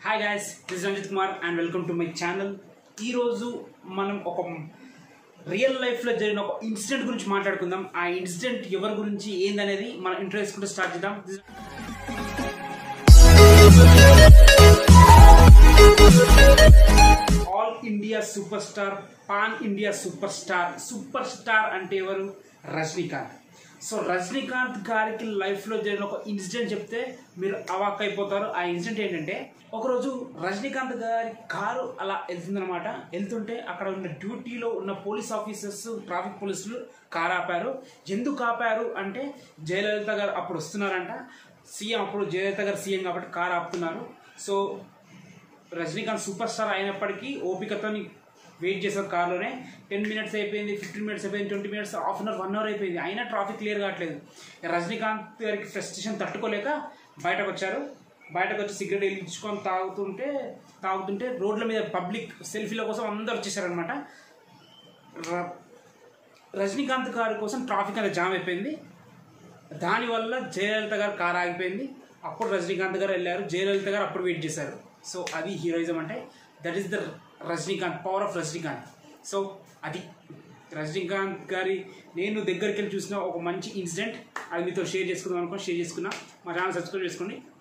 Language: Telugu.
hi guys this Ranjith Kumar and welcome to my channel ఈరోజు మనం ఒక రియల్ లైఫ్లో జరిగిన ఒక ఇన్సిడెంట్ గురించి మాట్లాడుకుందాం ఆ ఇన్సిడెంట్ ఎవరి గురించి ఏందనేది మనం ఇంట్రో చేసుకుంటూ స్టార్ట్ చేద్దాం This- all India super star pan India super star super star అంటే ఎవరు రజనీకాంత్ సో రజనీకాంత్ గారికి లైఫ్లో జరిగిన ఒక ఇన్సిడెంట్ చెప్తే మీరు అవాక్ అయిపోతారు ఆ ఇన్సిడెంట్ ఏంటంటే ఒకరోజు రజనీకాంత్ గారి కారు అలా వెళ్తుందనమాట వెళ్తుంటే అక్కడ ఉన్న డ్యూటీలో ఉన్న పోలీస్ ఆఫీసర్స్ ట్రాఫిక్ పోలీసులు కారు ఆపారు ఎందుకు ఆపారు అంటే జయలలిత గారు అప్పుడు వస్తున్నారంట సీఎం అప్పుడు జయలలిత గారు సీఎం కాబట్టి కారు ఆపుతున్నారు సో రజనీకాంత్ సూపర్ స్టార్ అయినప్పటికీ ఓపికతో వెయిట్ చేశారు కార్లోనే టెన్ మినిట్స్ అయిపోయింది ఫిఫ్టీన్ మినిట్స్ అయిపోయింది twenty minutes half an hour one hour అయిపోయింది అయినా ట్రాఫిక్ క్లియర్ కావట్లేదు రజనీకాంత్ గారికి ఫ్రస్ట్రేషన్ తట్టుకోలేక బయటకు వచ్చారు బయటకు వచ్చి సిగరెట్ వెలిగించుకొని తాగుతుంటే తాగుతుంటే రోడ్ల మీద పబ్లిక్ సెల్ఫీల కోసం అందరు వచ్చేసారనమాట ర- రజనీకాంత్ గారి కోసం ట్రాఫిక్ అనేది జామ్ అయిపోయింది దానివల్ల జయలలిత గారు కారు ఆగిపోయింది అప్పుడు రజనీకాంత్ గారు వెళ్ళారు జయలలిత గారు అప్పుడు వెయిట్ చేశారు సో అది హీరోయిజం అంటే that is the Rajinikanth power of Rajinikanth so అది రజనీకాంత్ గారి నేను దగ్గరికి వెళ్ళి చూసిన ఒక మంచి ఇన్సిడెంట్ అది మీతో షేర్ చేసుకుందాం అనుకో షేర్ చేసుకున్నా మా ఛానల్ సబ్స్క్రైబ్ చేసుకోండి